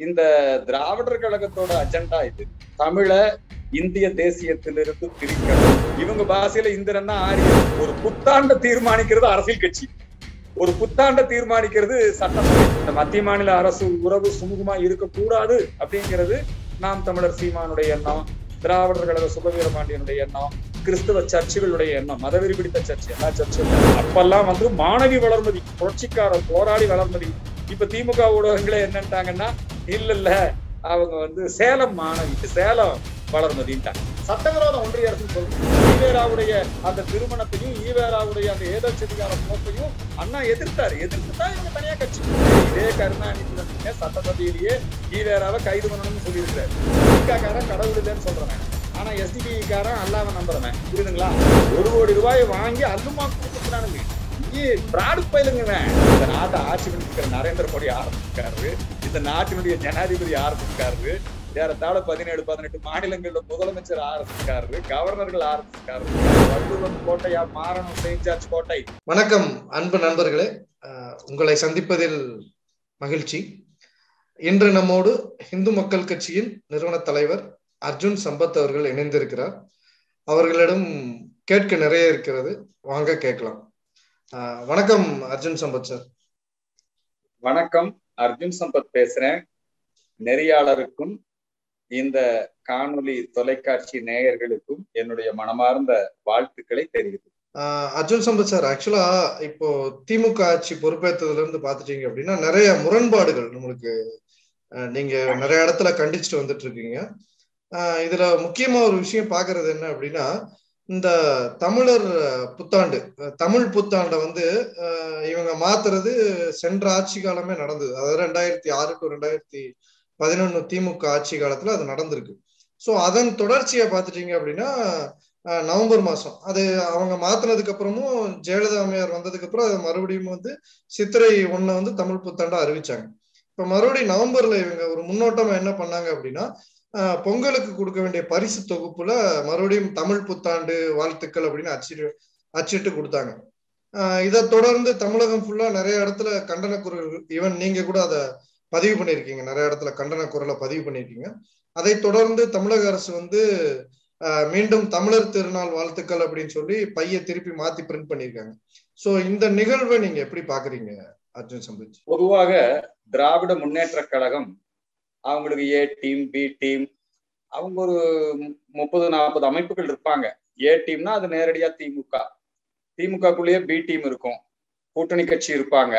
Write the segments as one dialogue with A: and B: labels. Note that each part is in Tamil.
A: இந்த திராவிடர் கழகத்தோட அஜெண்டா இது தமிழ இந்திய தேசியத்திலிருந்து பிரிக்கணும் இவங்க பாஷையில இந்திரன் தான் ஆரியன் ஒரு புத்தாண்ட தீர்மானிக்கிறது அரசியல் கட்சி ஒரு புத்தாண்ட தீர்மானிக்கிறது சட்டசபை இந்த மத்திய மாநில அரசு உறவு சுமூகமா இருக்கக்கூடாது அப்படிங்கிறது நாம் தமிழர் சீமானுடைய எண்ணம் திராவிடர் கழக சுபவீரபாண்டியனுடைய எண்ணம் கிறிஸ்தவ சர்ச்சுகளுடைய எண்ணம் மதவெறி பிடித்த சர்ச்சு எல்லா சர்ச்சும் அப்பெல்லாம் வந்து மாணவி வளர்மதி புரட்சிக்காரர் போராடி வளர்மதி இப்ப திமுக ஊடகங்களே என்னன்ட்டாங்கன்னா இல்ல இல்ல அவங்க வந்து சேலம் மாணவி சேலம் வளர்மதின்ட்டாங்க சட்டவிரோத ஒன்றிய அரசு சொல்லுங்க ஈவேராவுடைய அந்த திருமணத்தையும் ஈவேராவுடைய அந்த ஏதோச்சதிகார போக்கையும் அண்ணா எதிர்த்தாரு எதிர்த்து தான் இவங்க தனியா கட்சி இதே கருணாநிதி வந்து சட்டசபையிலேயே ஈவேராவை கைது பண்ணணும்னு சொல்லியிருக்கிறாரு காரன் கடவுள் இல்லைன்னு சொல்றேன் ஆனா எஸ்டிபி காரன் அல்லாம நம்புறவன் புரியுதுங்களா ஒரு கோடி ரூபாயை வாங்கி அல்லுமா கொடுத்துருக்கானுங்க பிராடு பயிலுங்க இந்த நாட்டை ஆட்சி பண்ணிருக்கிற நரேந்திர மோடி ஆரம்பிச்சிருக்காரு இந்த நாட்டினுடைய ஜனாதிபதி ஆரம்பிச்சிருக்காரு ஏறத்தாழ பதினேழு பதினெட்டு மாநிலங்கள்ல முதலமைச்சர் ஆரம்பிச்சிருக்காரு கவர்னர்கள் ஆரம்பிச்சிருக்காரு வள்ளுவன் கோட்டையா மாறணும் செயின்ட் ஜார்ஜ் கோட்டை
B: வணக்கம் அன்பு நண்பர்களே உங்களை சந்திப்பதில் மகிழ்ச்சி இன்று நம்மோடு இந்து மக்கள் கட்சியின் நிறுவன தலைவர் அர்ஜுன் சம்பத் அவர்கள் இணைந்திருக்கிறார் அவர்களிடம் கேட்க நிறைய இருக்கிறது வாங்க கேட்கலாம் வணக்கம் அர்ஜுன் சம்பத் சார்
A: வணக்கம் அர்ஜுன் சம்பத் பேசுறேன் நெறியாளருக்கும் இந்த காணொலி தொலைக்காட்சி நேயர்களுக்கும் என்னுடைய மனமார்ந்த வாழ்த்துக்களை தெரிவித்து
B: அர்ஜுன் சம்பத் சார் ஆக்சுவலா இப்போ திமுக ஆட்சி பொறுப்பேற்றதுல இருந்து பாத்துட்டீங்க அப்படின்னா நிறைய முரண்பாடுகள் நம்மளுக்கு நீங்க நிறைய இடத்துல கண்டிச்சுட்டு வந்துட்டு இருக்கீங்க இதுல முக்கியமா ஒரு விஷயம் பாக்குறது என்ன அப்படின்னா இந்த தமிழர் புத்தாண்டு தமிழ் புத்தாண்டை வந்து இவங்க மாத்துறது சென்ற ஆட்சி காலமே நடந்தது அதாவது ரெண்டாயிரத்தி ஆறு டு ரெண்டாயிரத்தி பதினொன்னு திமுக ஆட்சி காலத்துல அது நடந்திருக்கு ஸோ அதன் தொடர்ச்சியை பார்த்துட்டீங்க அப்படின்னா நவம்பர் மாசம் அது அவங்க மாத்தினதுக்கு அப்புறமும் ஜெயலலிதா அம்மையார் வந்ததுக்கு அப்புறம் அது மறுபடியும் வந்து சித்திரை ஒண்ணு வந்து தமிழ் புத்தாண்டா அறிவிச்சாங்க இப்ப மறுபடியும் நவம்பர்ல இவங்க ஒரு முன்னோட்டமா என்ன பண்ணாங்க அப்படின்னா பொங்கலுக்கு கொடுக்க வேண்டிய பரிசு தொகுப்புல மறுபடியும் தமிழ் புத்தாண்டு வாழ்த்துக்கள் அப்படின்னு அச்சிட்டு அச்சிட்டு கொடுத்தாங்க இதை தொடர்ந்து தமிழகம் ஃபுல்லா நிறைய இடத்துல கண்டன குரல் ஈவன் நீங்க கூட அதை பதிவு பண்ணியிருக்கீங்க நிறைய இடத்துல கண்டன குரலை பதிவு பண்ணியிருக்கீங்க அதை தொடர்ந்து தமிழக அரசு வந்து மீண்டும் தமிழர் திருநாள் வாழ்த்துக்கள் அப்படின்னு சொல்லி பைய திருப்பி மாத்தி பிரிண்ட் பண்ணியிருக்காங்க சோ இந்த நிகழ்வை நீங்க எப்படி பாக்குறீங்க அர்ஜுன் சம்பத்
A: பொதுவாக திராவிட முன்னேற்ற கழகம் அவங்களுக்கு ஏ டீம் பி டீம் அவங்க ஒரு முப்பது நாற்பது அமைப்புகள் இருப்பாங்க ஏ டீம்னா அது நேரடியா திமுக திமுகக்குள்ளேயே பி டீம் இருக்கும் கூட்டணி கட்சி இருப்பாங்க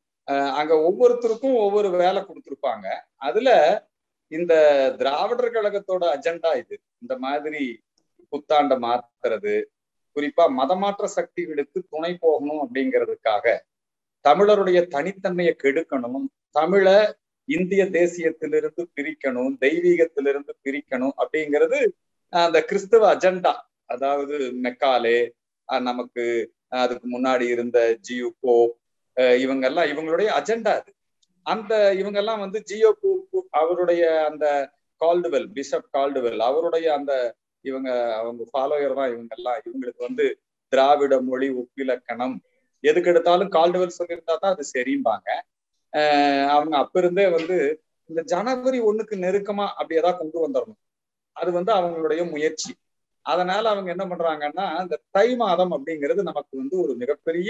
A: அங்க ஒவ்வொருத்தருக்கும் ஒவ்வொரு வேலை கொடுத்துருப்பாங்க அதுல இந்த திராவிடர் கழகத்தோட அஜெண்டா இது இந்த மாதிரி புத்தாண்ட மாத்துறது குறிப்பா மதமாற்ற சக்திகளுக்கு துணை போகணும் அப்படிங்கிறதுக்காக தமிழருடைய தனித்தன்மையை கெடுக்கணும் தமிழ இந்திய தேசியத்திலிருந்து பிரிக்கணும் தெய்வீகத்திலிருந்து பிரிக்கணும் அப்படிங்கிறது அந்த கிறிஸ்தவ அஜெண்டா அதாவது மெக்காலே நமக்கு அதுக்கு முன்னாடி இருந்த ஜியோ போப் இவங்கெல்லாம் இவங்களுடைய அஜெண்டா அது அந்த இவங்கெல்லாம் வந்து ஜியோ போப் அவருடைய அந்த கால்டுவெல் பிஷப் கால்டுவெல் அவருடைய அந்த இவங்க அவங்க ஃபாலோயர் தான் இவங்கெல்லாம் இவங்களுக்கு வந்து திராவிட மொழி ஒப்பிலக்கணம் எதுக்கு எடுத்தாலும் கால்டுவெல் சொல்லியிருந்தா தான் அது சரிம்பாங்க அவங்க அப்ப இருந்தே வந்து இந்த ஜனவரி ஒண்ணுக்கு நெருக்கமா அப்படி ஏதாவது கொண்டு வந்துடணும் அது வந்து அவங்களுடைய முயற்சி அதனால அவங்க என்ன பண்றாங்கன்னா இந்த தை மாதம் அப்படிங்கிறது நமக்கு வந்து ஒரு மிகப்பெரிய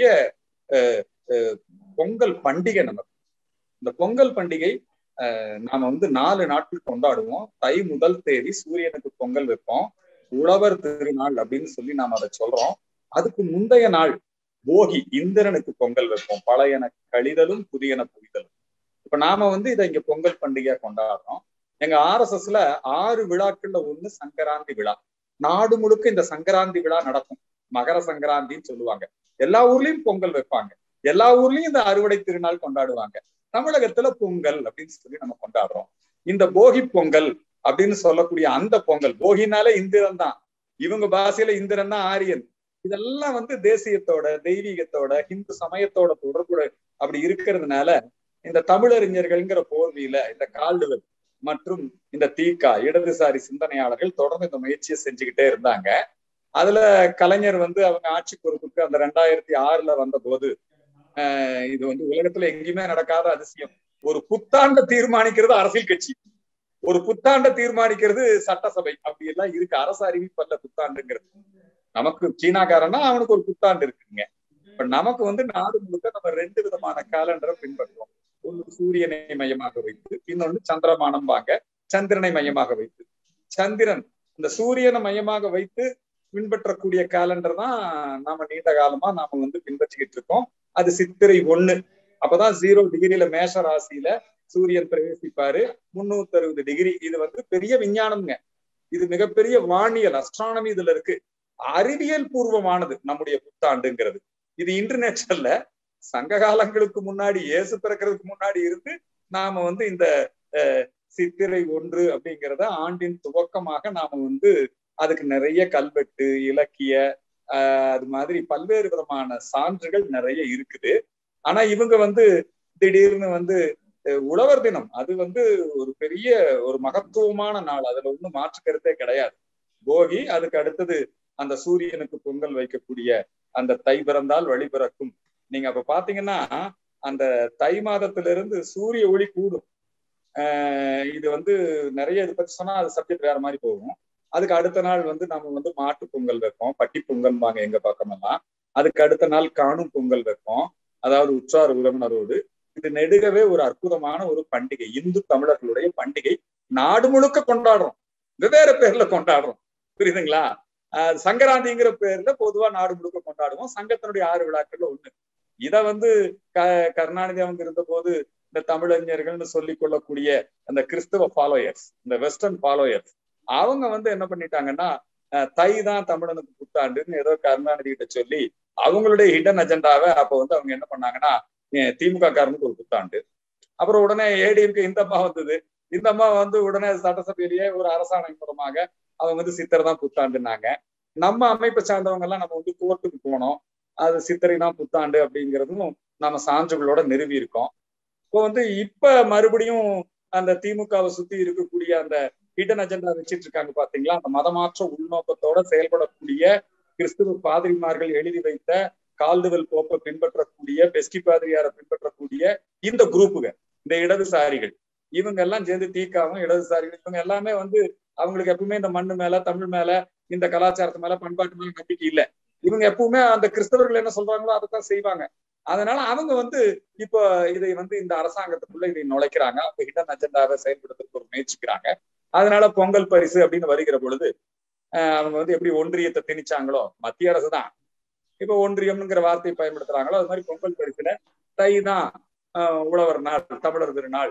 A: பொங்கல் பண்டிகை நமக்கு இந்த பொங்கல் பண்டிகை நாம வந்து நாலு நாட்கள் கொண்டாடுவோம் தை முதல் தேதி சூரியனுக்கு பொங்கல் வைப்போம் உழவர் திருநாள் அப்படின்னு சொல்லி நாம அதை சொல்றோம் அதுக்கு முந்தைய நாள் போகி இந்திரனுக்கு பொங்கல் வைப்போம் பழையன கழிதலும் புதியன புரிதலும் இப்ப நாம வந்து இதை இங்க பொங்கல் பண்டிகையா கொண்டாடுறோம் எங்க ஆர் எஸ் எஸ்ல ஆறு விழாக்கள்ல ஒண்ணு சங்கராந்தி விழா நாடு முழுக்க இந்த சங்கராந்தி விழா நடக்கும் மகர சங்கராந்தின்னு சொல்லுவாங்க எல்லா ஊர்லயும் பொங்கல் வைப்பாங்க எல்லா ஊர்லயும் இந்த அறுவடை திருநாள் கொண்டாடுவாங்க தமிழகத்துல பொங்கல் அப்படின்னு சொல்லி நம்ம கொண்டாடுறோம் இந்த போகி பொங்கல் அப்படின்னு சொல்லக்கூடிய அந்த பொங்கல் போகினாலே இந்திரன் தான் இவங்க பாஷையில இந்திரன் தான் ஆரியன் இதெல்லாம் வந்து தேசியத்தோட தெய்வீகத்தோட இந்து சமயத்தோட தொடர்புட அப்படி இருக்கிறதுனால இந்த தமிழறிஞர்கள்ங்கிற போர்வியில இந்த கால்டுவல் மற்றும் இந்த தீக்கா இடதுசாரி சிந்தனையாளர்கள் தொடர்ந்து இந்த முயற்சியை செஞ்சுக்கிட்டே இருந்தாங்க அதுல கலைஞர் வந்து அவங்க ஆட்சி பொறுப்புக்கு அந்த ரெண்டாயிரத்தி ஆறுல வந்த போது இது வந்து உலகத்துல எங்கேயுமே நடக்காத அதிசயம் ஒரு புத்தாண்ட தீர்மானிக்கிறது அரசியல் கட்சி ஒரு புத்தாண்ட தீர்மானிக்கிறது சட்டசபை அப்படி எல்லாம் இருக்கு அரசு அறிவிப்பல்ல புத்தாண்டுங்கிறது நமக்கு சீனாக்காரன்னா அவனுக்கு ஒரு புத்தாண்டு இருக்குங்க இப்ப நமக்கு வந்து நாடு முழுக்க நம்ம ரெண்டு விதமான காலண்டரை பின்பற்றுறோம் ஒன்று சூரியனை மையமாக வைத்து இன்னொன்று சந்திரமானம் வாங்க சந்திரனை மையமாக வைத்து சந்திரன் இந்த சூரியனை மையமாக வைத்து பின்பற்றக்கூடிய காலண்டர் தான் நாம நீண்ட காலமா நாம வந்து பின்பற்றிக்கிட்டு இருக்கோம் அது சித்திரை ஒண்ணு அப்பதான் ஜீரோ டிகிரில மேஷ ராசியில சூரியன் பிரவேசிப்பாரு முன்னூத்தி அறுபது டிகிரி இது வந்து பெரிய விஞ்ஞானம்ங்க இது மிகப்பெரிய வானியல் அஸ்ட்ரானமி இதுல இருக்கு அறிவியல் பூர்வமானது நம்முடைய புத்தாண்டுங்கிறது இது இன்டர்நேஷனல்ல சங்க காலங்களுக்கு முன்னாடி இயேசு பிறக்கிறதுக்கு முன்னாடி இருந்து நாம வந்து இந்த சித்திரை ஒன்று அப்படிங்கிறத ஆண்டின் துவக்கமாக நாம வந்து அதுக்கு நிறைய கல்வெட்டு இலக்கிய அது மாதிரி பல்வேறு விதமான சான்றுகள் நிறைய இருக்குது ஆனா இவங்க வந்து திடீர்னு வந்து உழவர் தினம் அது வந்து ஒரு பெரிய ஒரு மகத்துவமான நாள் அதுல ஒன்றும் மாற்று கருத்தே கிடையாது போகி அதுக்கு அடுத்தது அந்த சூரியனுக்கு பொங்கல் வைக்கக்கூடிய அந்த தை பிறந்தால் வழி பிறக்கும் நீங்க அப்ப பாத்தீங்கன்னா அந்த தை மாதத்திலிருந்து சூரிய ஒளி கூடும் ஆஹ் இது வந்து நிறைய இது பத்தி சொன்னா அது சப்ஜெக்ட் வேற மாதிரி போகும் அதுக்கு அடுத்த நாள் வந்து நம்ம வந்து மாட்டு பொங்கல் வைப்போம் பட்டி பொங்கல் வாங்க எங்க பக்கமெல்லாம் அதுக்கு அடுத்த நாள் காணும் பொங்கல் வைப்போம் அதாவது உற்றார் உறவினரோடு இது நெடுகவே ஒரு அற்புதமான ஒரு பண்டிகை இந்து தமிழர்களுடைய பண்டிகை நாடு முழுக்க கொண்டாடுறோம் வெவ்வேறு பேர்ல கொண்டாடுறோம் புரியுதுங்களா சங்கராந்திங்கிற பேர்ல பொதுவா நாடு முழுக்க கொண்டாடுவோம் சங்கத்தினுடைய ஆறு விழாக்கள்ல ஒண்ணு இத வந்து க கருணாநிதி அவங்க இருந்த போது இந்த தமிழறிஞர்கள்னு சொல்லிக் கொள்ளக்கூடிய அந்த கிறிஸ்தவ ஃபாலோயர்ஸ் இந்த வெஸ்டர்ன் ஃபாலோயர்ஸ் அவங்க வந்து என்ன பண்ணிட்டாங்கன்னா தை தான் தமிழனுக்கு புத்தாண்டுன்னு ஏதோ கருணாநிதி கிட்ட சொல்லி அவங்களுடைய ஹிடன் அஜெண்டாவை அப்ப வந்து அவங்க என்ன பண்ணாங்கன்னா திமுக காரனுக்கு ஒரு புத்தாண்டு அப்புறம் உடனே ஏடிஎம்கே இந்த அம்மா வந்தது இந்த அம்மா வந்து உடனே சட்டசபையிலேயே ஒரு அரசாணை மூலமாக அவங்க வந்து சித்தரை தான் புத்தாண்டுனாங்க நம்ம அமைப்பை சார்ந்தவங்க எல்லாம் நம்ம வந்து கோர்ட்டுக்கு போனோம் அது சித்திரை தான் புத்தாண்டு அப்படிங்கிறதும் நம்ம சான்றுகளோட நிறுவி இருக்கோம் இப்போ வந்து இப்ப மறுபடியும் அந்த திமுகவை சுத்தி இருக்கக்கூடிய அந்த ஹிடன் அஜெண்டா வச்சிட்டு இருக்காங்க பாத்தீங்களா அந்த மதமாற்ற உள்நோக்கத்தோட செயல்படக்கூடிய கிறிஸ்துவ பாதிரிமார்கள் எழுதி வைத்த கால்டுவெல் போப்பை பின்பற்றக்கூடிய பெஸ்கி பாதிரியாரை பின்பற்றக்கூடிய இந்த குரூப்புக இந்த இடதுசாரிகள் இவங்க எல்லாம் சேர்ந்து தீக்காவும் இடதுசாரிகள் இவங்க எல்லாமே வந்து அவங்களுக்கு எப்பவுமே இந்த மண்ணு மேல தமிழ் மேல இந்த கலாச்சாரத்து மேல பண்பாட்டு மேல நம்பிக்கை இல்லை இவங்க எப்பவுமே அந்த கிறிஸ்தவர்கள் என்ன சொல்றாங்களோ அதைத்தான் செய்வாங்க அதனால அவங்க வந்து இப்போ இதை வந்து இந்த அரசாங்கத்துக்குள்ள இதை நுழைக்கிறாங்க அவங்க ஹிடன் அஜெண்டாவை செயல்படுத்துறதுக்கு ஒரு முயற்சிக்கிறாங்க அதனால பொங்கல் பரிசு அப்படின்னு வருகிற பொழுது அவங்க வந்து எப்படி ஒன்றியத்தை திணிச்சாங்களோ மத்திய அரசு தான் இப்ப ஒன்றியம்ங்கிற வார்த்தையை பயன்படுத்துறாங்களோ அது மாதிரி பொங்கல் பரிசுல தை தான் உழவர் நாள் தமிழர் திருநாள்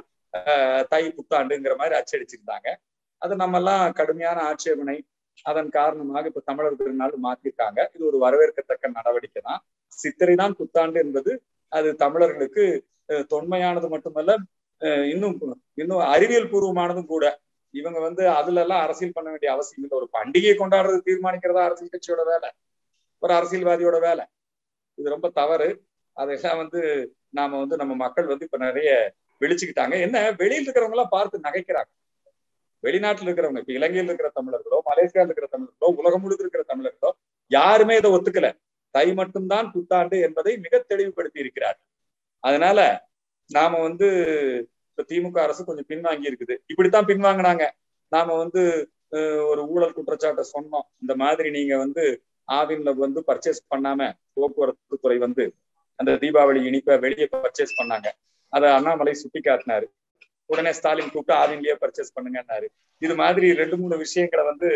A: தை புத்தாண்டுங்கிற மாதிரி அச்சடிச்சிருந்தாங்க அது நம்ம எல்லாம் கடுமையான ஆட்சேபனை அதன் காரணமாக இப்ப தமிழர் திருநாள் மாத்திருக்காங்க இது ஒரு வரவேற்கத்தக்க நடவடிக்கை தான் சித்திரை தான் புத்தாண்டு என்பது அது தமிழர்களுக்கு தொன்மையானது மட்டுமல்ல இன்னும் இன்னும் அறிவியல் பூர்வமானதும் கூட இவங்க வந்து அதுல எல்லாம் அரசியல் பண்ண வேண்டிய அவசியம் இல்லை ஒரு பண்டிகையை கொண்டாடுறது தீர்மானிக்கிறதா அரசியல் கட்சியோட வேலை ஒரு அரசியல்வாதியோட வேலை இது ரொம்ப தவறு அதெல்லாம் வந்து நாம வந்து நம்ம மக்கள் வந்து இப்ப நிறைய வெளிச்சுக்கிட்டாங்க என்ன வெளியில் இருக்கிறவங்க எல்லாம் பார்த்து நகைக்கிறாங்க வெளிநாட்டுல இருக்கிறவங்க இப்ப இலங்கையில் இருக்கிற தமிழர்களோ மலேசியாவில் இருக்கிற தமிழர்களோ உலகம் முழுக்க இருக்கிற தமிழர்களோ யாருமே இதை ஒத்துக்கல தை மட்டும்தான் புத்தாண்டு என்பதை மிக தெளிவுபடுத்தி இருக்கிறார் அதனால நாம வந்து இப்ப திமுக அரசு கொஞ்சம் பின்வாங்கி இருக்குது இப்படித்தான் பின்வாங்கினாங்க நாம வந்து ஒரு ஊழல் குற்றச்சாட்டை சொன்னோம் இந்த மாதிரி நீங்க வந்து ஆவின்ல வந்து பர்ச்சேஸ் பண்ணாம போக்குவரத்து துறை வந்து அந்த தீபாவளி இனிப்பை வெளியே பர்ச்சேஸ் பண்ணாங்க அதை அண்ணாமலை சுட்டி காட்டினாரு உடனே ஸ்டாலின் கூப்பிட்டு ஆவின்லயே பர்ச்சேஸ் பண்ணுங்கன்னாரு இது மாதிரி ரெண்டு மூணு விஷயங்களை வந்து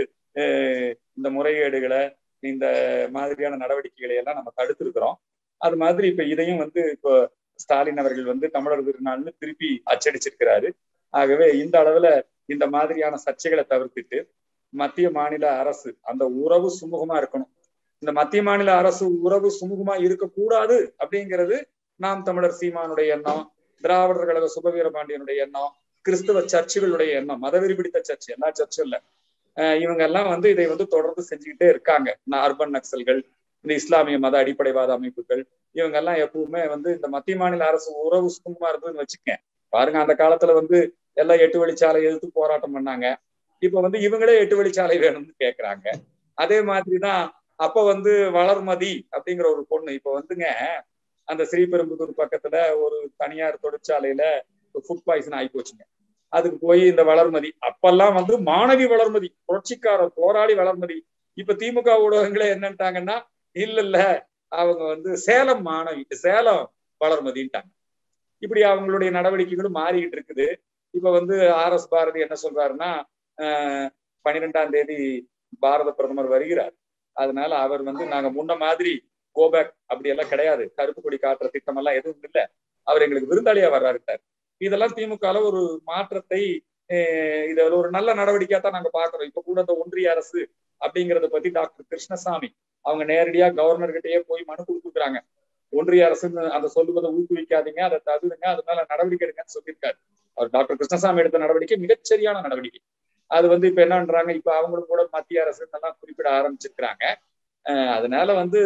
A: இந்த முறைகேடுகளை இந்த மாதிரியான நடவடிக்கைகளை எல்லாம் நம்ம தடுத்திருக்கிறோம் அது மாதிரி இப்ப இதையும் வந்து இப்போ ஸ்டாலின் அவர்கள் வந்து தமிழர் திருநாள்னு திருப்பி அச்சடிச்சிருக்கிறாரு ஆகவே இந்த அளவுல இந்த மாதிரியான சர்ச்சைகளை தவிர்த்துட்டு மத்திய மாநில அரசு அந்த உறவு சுமூகமா இருக்கணும் இந்த மத்திய மாநில அரசு உறவு சுமூகமா இருக்கக்கூடாது அப்படிங்கிறது நாம் தமிழர் சீமானுடைய எண்ணம் திராவிடர் கழக சுபவீரபாண்டியனுடைய எண்ணம் கிறிஸ்தவ சர்ச்சுகளுடைய எண்ணம் மதவெறி பிடித்த சர்ச் எல்லா சர்ச்சும் இல்ல இவங்க எல்லாம் வந்து இதை வந்து தொடர்ந்து செஞ்சுக்கிட்டே இருக்காங்க அர்பன் நக்சல்கள் இந்த இஸ்லாமிய மத அடிப்படைவாத அமைப்புகள் இவங்க எல்லாம் எப்பவுமே வந்து இந்த மத்திய மாநில அரசு உறவு சுத்தமா இருந்ததுன்னு வச்சுக்கேன் பாருங்க அந்த காலத்துல வந்து எல்லாம் எட்டு வழிச்சாலை எதிர்த்து போராட்டம் பண்ணாங்க இப்ப வந்து இவங்களே எட்டு வழிச்சாலை வேணும்னு கேக்குறாங்க அதே மாதிரிதான் அப்ப வந்து வளர்மதி அப்படிங்கிற ஒரு பொண்ணு இப்ப வந்துங்க அந்த ஸ்ரீபெரும்புதூர் பக்கத்துல ஒரு தனியார் தொழிற்சாலையில ஃபுட் பாய்சன் ஆகி போச்சுங்க அதுக்கு போய் இந்த வளர்மதி அப்பெல்லாம் வந்து மாணவி வளர்மதி புரட்சிக்கார போராளி வளர்மதி இப்ப திமுக ஊடகங்களே என்னன்ட்டாங்கன்னா இல்ல இல்ல அவங்க வந்து சேலம் மாணவி சேலம் வளர்மதின்ட்டாங்க இப்படி அவங்களுடைய நடவடிக்கைகளும் மாறிக்கிட்டு இருக்குது இப்ப வந்து ஆர் எஸ் பாரதி என்ன சொல்றாருன்னா பன்னிரெண்டாம் தேதி பாரத பிரதமர் வருகிறார் அதனால அவர் வந்து நாங்க முன்ன மாதிரி கோபேக் அப்படி எல்லாம் கிடையாது கருப்பு கொடி காட்டுற திட்டம் எல்லாம் எதுவும் இல்லை அவர் எங்களுக்கு விருந்தாளியா வர்றாருட்டார் இதெல்லாம் திமுக ஒரு மாற்றத்தை இது ஒரு நல்ல நடவடிக்கையா தான் நாங்க பாக்குறோம் இப்ப கூட இந்த ஒன்றிய அரசு அப்படிங்கறத பத்தி டாக்டர் கிருஷ்ணசாமி அவங்க நேரடியா கவர்னர் கிட்டயே போய் மனு கொடுத்துருக்காங்க ஒன்றிய அரசு அந்த சொல்லுவதை ஊக்குவிக்காதீங்க அதை தகுதுங்க அதனால நடவடிக்கை எடுங்கன்னு சொல்லியிருக்காரு அவர் டாக்டர் கிருஷ்ணசாமி எடுத்த நடவடிக்கை மிகச்சரியான நடவடிக்கை அது வந்து இப்ப என்னன்றாங்க இப்ப அவங்களும் கூட மத்திய அரசு எல்லாம் குறிப்பிட ஆரம்பிச்சிருக்கிறாங்க அதனால வந்து